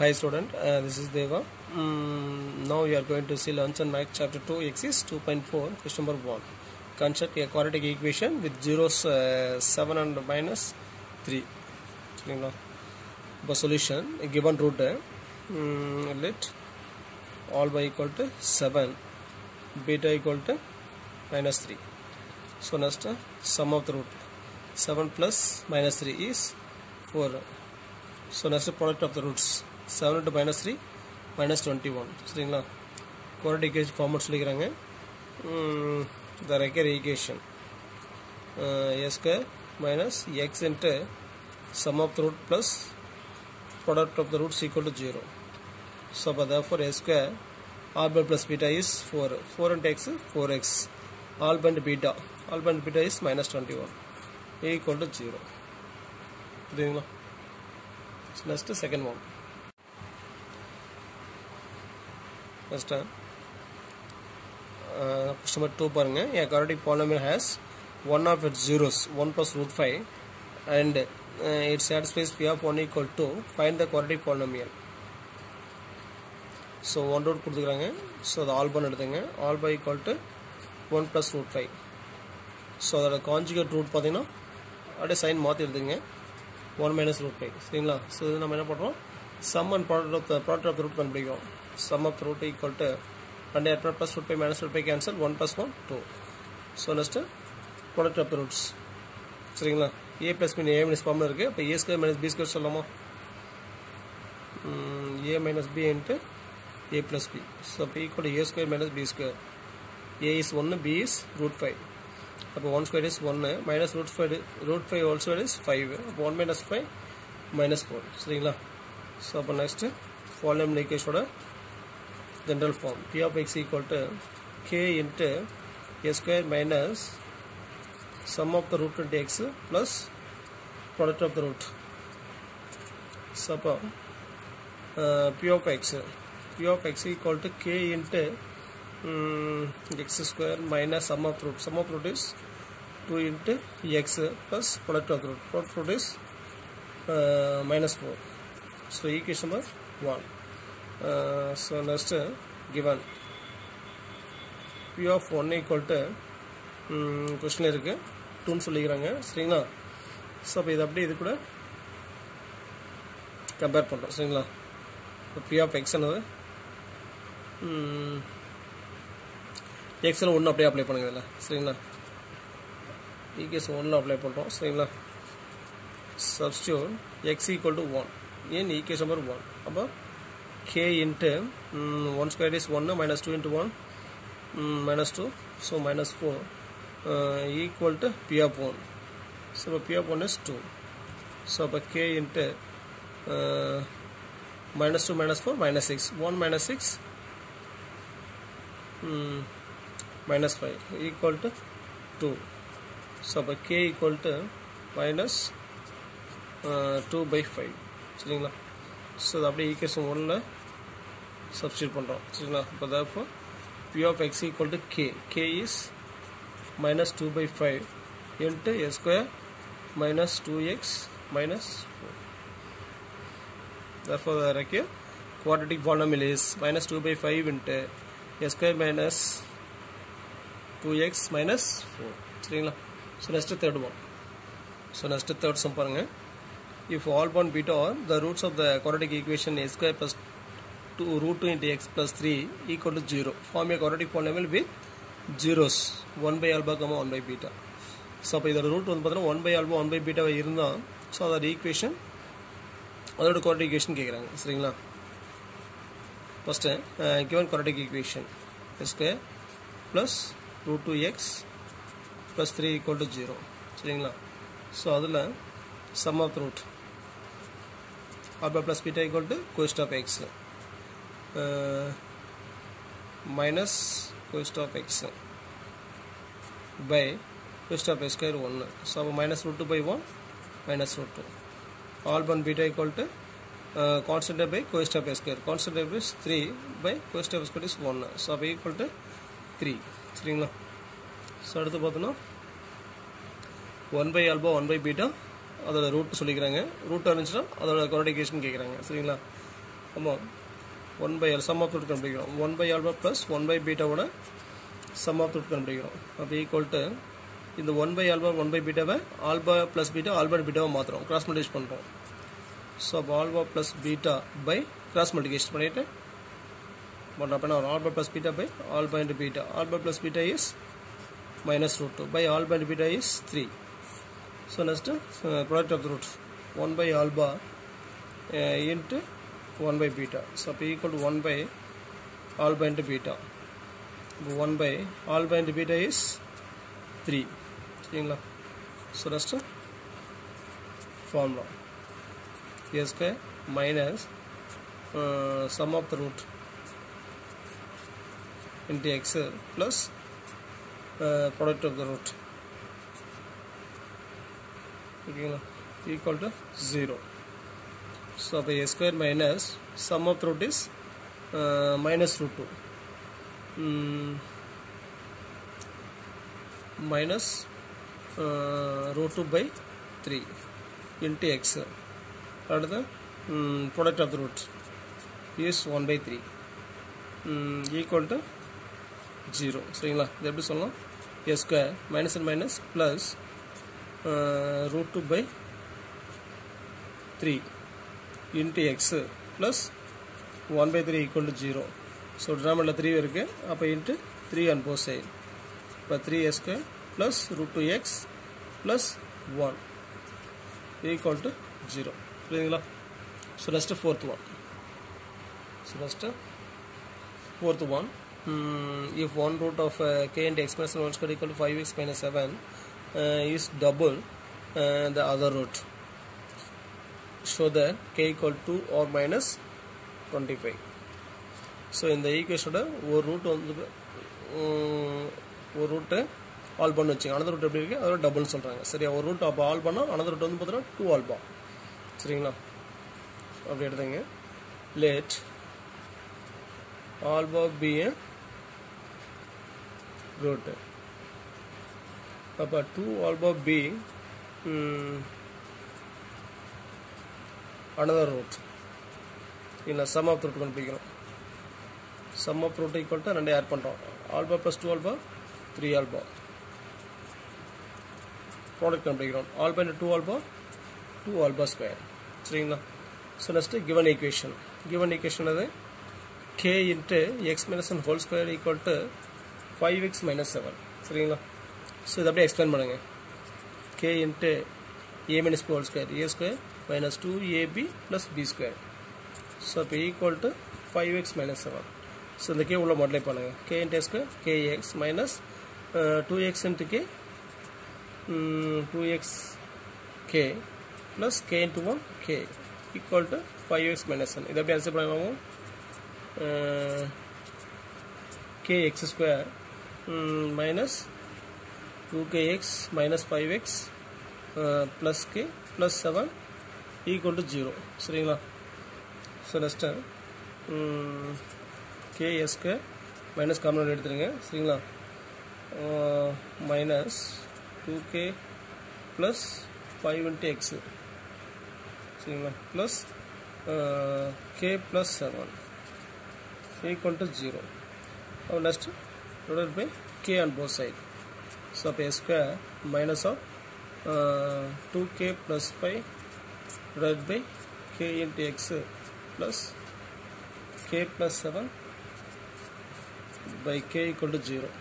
Hi student, uh, this is Deva. Mm, now we are going to see Lunch and Math chapter 2 exercise 2.4 question number 1. Construct a quadratic equation with zeros uh, 7 and minus 3. சரிங்களா இப்போ solution given root mm, let all by equal to 7 beta equal to minus 3 so next uh, sum of the root 7 plus minus 3 is 4 so next product of the roots 7 into minus 3 minus 21 சரிங்களா quadratic equation format சொல்லிக்கிறாங்க the required equation uh, a square minus x into sum of the root plus product of the roots equal to 0 so but therefore a square r bar plus beta is 4 4 into x 4x alpha and beta alpha and beta is minus 21 a equal to 0 புரியுதுங்களா next second one next uh, question number 2 பாருங்க a quadratic polynomial has one of its zeros 1 plus root 5 and uh, it satisfies p of 1 equal to find the quadratic polynomial so one root கொடுத்துக்கிறாங்க so அது ஆல்பான் எடுத்துங்க alpha equal to one plus root five so அதோட conjugate root பார்த்தீங்கன்னா அப்படியே sign மாற்றி எடுத்துங்க one minus root five சரிங்களா ஸோ இது நம்ம என்ன பண்ணுறோம் sum and product of the product of root கண்டுபிடிக்கும் sum of root equal to and எட் plus root five minus root five cancel one plus one two so next product of the roots சரிங்களா a plus mean a minus ஃபார்மில் இருக்குது இப்போ a square minus b square சொல்லலாமா a minus b into a plus b. So p equal to a square minus b square. a is 1, b is root 5. அப்போ 1 square is 1 minus root 5 root 5 whole square is 5 அப்போ 1 minus 5 minus 4 சரிங்களா so அப்போ next ஃபாலோம் ஈக்குவேஷனோட general form p of x equal to k into a square minus sum of the root into x plus product of the root so அப்போ p of x p of x equal to k into um, x square minus sum of root. Sum of root is 2 into x plus product of the root. Product of root is uh, minus 4. So equation number 1. Uh, so next uh, given p of 1 equal to question இருக்கு டூன்னு சொல்லிக்கிறாங்க சரிங்களா so அப்போ இது அப்படியே இது கூட compare பண்ணுறோம் சரிங்களா இப்போ பி ஆஃப் எக்ஸ் என்னது எக்ஸில் ஒன்று அப்படியே அப்ளை பண்ணுங்க இதில் சரிங்களா ஈகேஸ் ஒன்று அப்ளை பண்ணுறோம் சரிங்களா substitute x equal to one ஏன் ஈகேஸ் நம்பர் ஒன் அப்போ k into one square is ஒன்று minus two into one minus two so minus four equal to p of one so இப்போ p of one is two so அப்போ k into minus 2 minus 4 minus 6 1 minus 6 mm, minus 5 equal to 2 so by k equal to minus uh, 2 by 5 சரிங்களா so அது அப்படியே equation ஒன்றில் substitute பண்ணுறோம் சரிங்களா இப்போ தப்போ p of x equal to k k is minus two by five into s square minus two x minus four therefore the required quadratic polynomial is minus 2 by 5 into s square minus 2x minus 4 சரிங்களா so next third one so next third sum பாருங்க if ஆல் பான் beta are the roots of the quadratic equation s square plus 2 root 2 into x plus 3 equal to 0 form a quadratic polynomial with zeros 1 by alpha comma 1 by beta so அப்போ இதோட root வந்து பார்த்தீங்கன்னா one by alpha one by பீட்டாவை இருந்தால் so அதோட equation அதோட quadratic equation கேட்குறாங்க சரிங்களா first given quadratic equation square plus ரூ two x plus three equal to zero சரிங்களா ஸோ அதில் sum of root alpha plus beta equal to கோஸ்ட் ஆஃப் எக்ஸ் மைனஸ் கோஸ்ட் ஆஃப் எக்ஸ் பை கோஸ்ட் of x square ஒன்று so அப்போ minus root two by one minus root two all 1 beta equal to uh, constant by coest of s square constant is 3 by coest of s square is 1 so அப்போ equal to 3 சரிங்களா so அடுத்து பார்த்தோன்னா one by alpha one by beta அதோட root சொல்லிக்கிறாங்க root இருந்துச்சுன்னா அதோட குவாடிகேஷன் கேட்குறாங்க சரிங்களா ஆமாம் ஒன் பை எல் சம் ஆஃப் ரூட் கண்டுபிடிக்கிறோம் one by alpha plus one by பீட்டாவோட சம் ஆஃப் ரூட் கண்டுபிடிக்கிறோம் அப்போ ஈக்குவல் டு இந்த one by alpha one by பீட்டாவை ஆல்பா ப்ளஸ் பீட்டா ஆல்பா பீட்டாவை மாற்றுறோம் கிராஸ் மல்டிகேஷன் பண்ணுறோம் ஸோ அப்போ alpha plus beta by cross multiplication பண்ணிவிட்டு பட் அப்போ நான் alpha plus beta by alpha into beta alpha plus beta is minus root 2 by alba and beta is 3 so next uh, product of the roots 1 by alba uh, into 1 by beta so p equal to 1 by alba into beta 1 by alba into beta is 3 சரிங்களா so next formula a square minus uh, sum of the root into x plus uh, product of the root ஓகேங்களா equal to zero so அப்போ a square minus sum of root is minus root two minus root two by three into x அடுத்து product of the root is one by three equal to zero சரிங்களா இது எப்படி சொல்லலாம் a square minus and minus plus root two by three into x plus one by three equal to zero so டினாமில் three இருக்குது அப்போ into three and bore side இப்போ three a square plus root two x plus one equal to zero புரியுதுங்களா so next fourth one so next fourth one mm, if one root of uh, k into x minus 1 square equal to 5x minus 7 uh, is double uh, the other root show that k equal to or minus 25 so இந்த ஈக்குவேஷனோட ஒரு root வந்து உம், ஒரு route all பண்ணு வச்சுங்க another root எப்படி இருக்குது அதோட டபுள்னு சொல்கிறாங்க சரியா ஒரு ரூட் அப்போ ஆல் பண்ணால் அனதர் ரூட் வந்து பார்த்தீங்கன்னா டூ ஆல்பா சரிங்களா அப்படி எடுத்துங்க let alba be a root அப்போ two alpha be another root இல்லை சம் ஆஃப் ரூட் கண்டுபிடிக்கிறோம் sum of root equal to ரெண்டு ஆட் பண்ணுறோம் alpha plus two alpha three alpha product கண்டுபிடிக்கிறோம் alpha into two alpha two alpha square சரிங்களா so next given equation given equation அது k into x minus 1 whole square equal to 5x minus 7 சரிங்களா so இதை அப்படியே explain பண்ணுங்க k into a minus b whole square a square minus 2ab plus b square so இப்போ equal to 5x minus 7 so இந்த k உள்ள மாடலை பண்ணுங்க k into a square kx minus uh, 2x into k um, 2x k plus k into 1 k equal to 5x minus 1 இதை அப்படியே answer பண்ணுவோம் uh, kx square um, minus 2kx minus 5x uh, plus k plus 7 equal to 0 சரிங்களா so next kx square minus common எடுத்துருங்க சரிங்களா minus two k plus five into x சரிங்களா plus k plus seven equal to 0. Now next divided by k on both sides. So up a square minus of uh, 2k plus 5 divided by k into x plus k plus 7 by k equal to 0.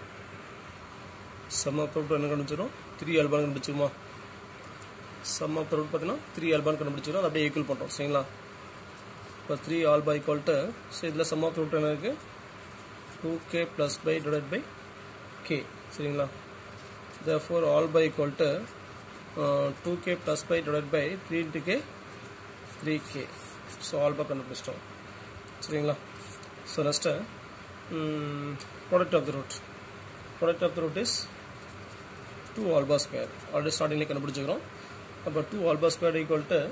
Sum of root என்ன கண்டுபிடிச்சிடும் three அல்பான் கண்டுபிடிச்சிருமா sum of root பார்த்தீங்கன்னா three அல்பான் கண்டுபிடிச்சிடும் அதை அப்படியே equal பண்ணுறோம் சரிங்களா இப்போ three alpha equal to so இதில் சம் ஆஃப் ரூட் என்ன இருக்குது two k plus by divide by k சரிங்களா the four alpha equal to two k plus by divide by three into k three k so alpha கண்டுபிடிச்சிட்டோம் சரிங்களா so next product of the root product of the root is two alpha square already ஸ்டார்டிங்லேயே கண்டுபிடிச்சிக்கிறோம் அப்போ two alpha square equal to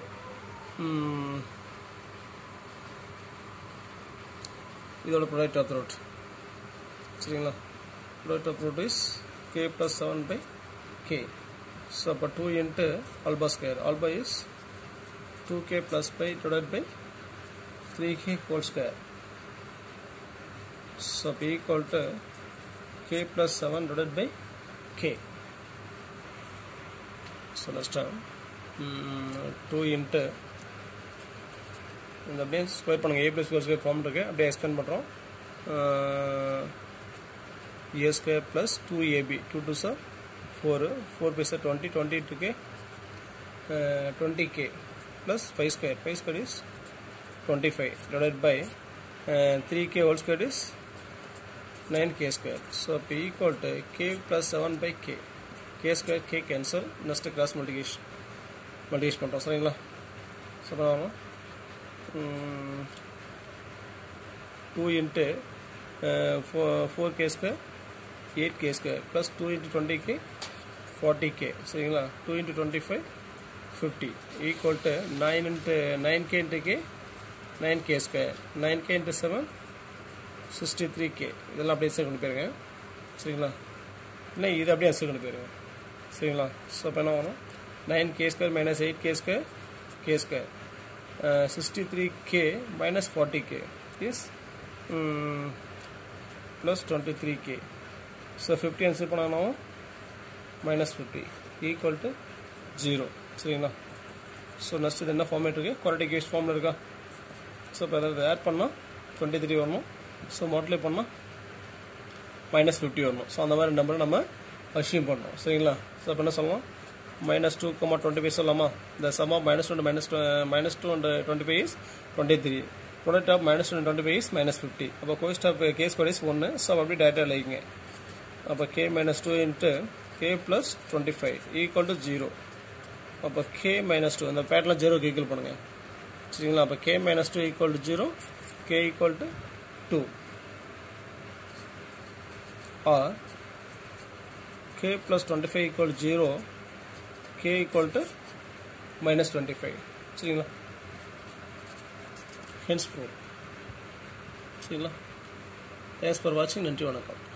இதோட product of root சரிங்களா product of root is k plus seven by k so அப்போ two into alpha square alpha is two k plus by divide by 3k whole square so p equal to k plus 7 divided by k so next time mm, 2 into இந்த அப்படியே square பண்ணுங்கள் a plus four square form இருக்குது அப்படியே expand பண்ணுறோம் a square plus two a b two two சார் four four by சார் twenty twenty two twenty k plus five square five square is twenty five divide by three k whole square is nine k square so இப்போ equal to k plus seven by k k square k cancel next cross multiplication multiplication பண்ணுறோம் சரிங்களா so பண்ணுவாங்க two into four k square eight k square plus two into twenty k forty k சரிங்களா two into twenty five fifty equal to nine into nine k into k nine k square nine k into seven sixty three k இதெல்லாம் அப்படியே சேர்த்து கொண்டு போயிருங்க சரிங்களா இல்லை இது அப்படியே சேர்த்து கொண்டு போயிருங்க சரிங்களா ஸோ இப்போ என்ன வரும் nine k square minus eight k square k square sixty three k minus forty k is plus twenty three k so fifty answer பண்ணணும் minus fifty equal to zero சரிங்களா ஸோ நெக்ஸ்ட் இது என்ன format இருக்குது quality case ஃபார்மில் இருக்கா so இப்போ அதாவது add பண்ணால் டுவெண்ட்டி த்ரீ வரணும் ஸோ மல்டிப்ளை பண்ணால் மைனஸ் ஃபிஃப்டி வரணும் ஸோ அந்த மாதிரி நம்பரை நம்ம அச்சீவ் பண்ணணும் சரிங்களா ஸோ இப்போ என்ன சொல்லலாம் minus two comma twenty five சொல்லலாமா இந்த sum of minus two minus minus two and twenty five is twenty three product of minus two twenty five is minus fifty அப்போ கோஸ்ட் ஆஃப் கேஸ் கோடிஸ் ஒன்று ஸோ அப்படி டேட்டா லைங்க அப்போ k minus two into k plus twenty five equal to zero அப்போ கே மைனஸ் டூ அந்த பேட்டில் ஜீரோக்கு ஈக்குவல் பண்ணுங்கள் சரிங்களா அப்போ k minus two equal to zero k equal to two or k plus 25 equal to 0 k equal to minus 25 சரிங்களா hence proof சரிங்களா thanks for வாட்சிங் நன்றி வணக்கம்